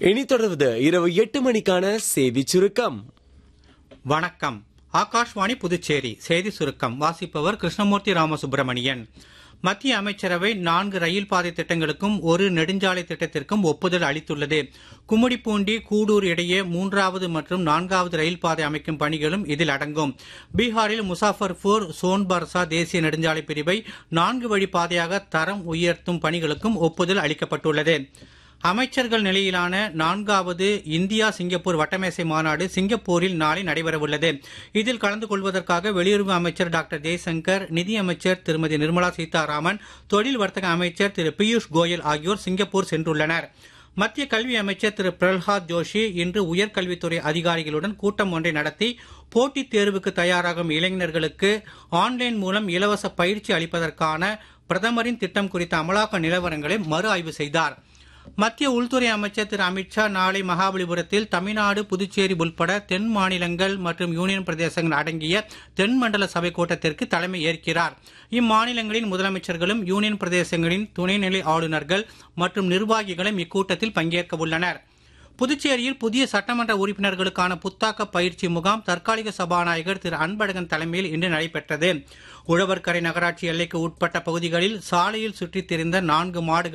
இனி தொடர்வது இரவு எட்டு மணிக்கான செய்தி சுருக்கம் வணக்கம் ஆகாஷ்வாணி புதுச்சேரி செய்தி சுருக்கம் வாசிப்பவர் கிருஷ்ணமூர்த்தி ராமசுப்பிரமணியன் மத்திய அமைச்சரவை நான்கு ரயில் பாதை திட்டங்களுக்கும் ஒரு நெடுஞ்சாலை திட்டத்திற்கும் ஒப்புதல் அளித்துள்ளது கும்மிடிப்பூண்டி கூடூர் இடையே மூன்றாவது மற்றும் நான்காவது ரயில் பாதை அமைக்கும் பணிகளும் இதில் அடங்கும் பீகாரில் முசாஃபர்பூர் சோன்பர்சா தேசிய நெடுஞ்சாலை பிரிவை நான்கு வழி பாதையாக தரம் உயர்த்தும் பணிகளுக்கும் ஒப்புதல் அளிக்கப்பட்டுள்ளது அமைச்சர்கள் நிலையிலான நான்காவது இந்தியா சிங்கப்பூர் வட்டமேசை மாநாடு சிங்கப்பூரில் நாளை நடைபெறவுள்ளது இதில் கலந்து கொள்வதற்காக வெளியுறவு அமைச்சர் டாக்டர் ஜெய்சங்கர் நிதியமைச்சர் திருமதி நிர்மலா சீதாராமன் தொழில் வர்த்தக அமைச்சர் திரு பியூஷ் கோயல் ஆகியோர் சிங்கப்பூர் சென்றுள்ளனர் மத்திய கல்வி அமைச்சர் திரு பிரல்ஹாத் ஜோஷி இன்று உயர்கல்வித்துறை அதிகாரிகளுடன் கூட்டம் ஒன்றை நடத்தி போட்டித் தேர்வுக்கு தயாராகும் இளைஞர்களுக்கு ஆன்லைன் மூலம் இலவச பயிற்சி அளிப்பதற்கான பிரதமரின் திட்டம் குறித்த அமலாக்க நிலவரங்களை மறு ஆய்வு செய்தார் மத்திய உள்துறை அமைச்சர் திரு அமித்ஷா நாளை மகாபலிபுரத்தில் தமிழ்நாடு புதுச்சேரி உள்பட தென் மாநிலங்கள் மற்றும் யூனியன் பிரதேசங்கள் அடங்கிய தென் மண்டல சபை கூட்டத்திற்கு தலைமை ஏற்கிறார் இம்மாநிலங்களின் முதலமைச்சர்களும் யூனியன் பிரதேசங்களின் துணைநிலை ஆளுநர்கள் மற்றும் நிர்வாகிகளும் இக்கூட்டத்தில் பங்கேற்க உள்ளனர் புதுச்சேரியில் புதிய சட்டமன்ற உறுப்பினர்களுக்கான புத்தாக்க பயிற்சி முகாம் தற்காலிக சபாநாயகர் திரு அன்பழகன் தலைமையில் இன்று நடைபெற்றது உழவர்கரை நகராட்சி எல்லைக்கு உட்பட்ட பகுதிகளில் சாலையில் சுற்றித் திரிந்த நான்கு மாடுகள்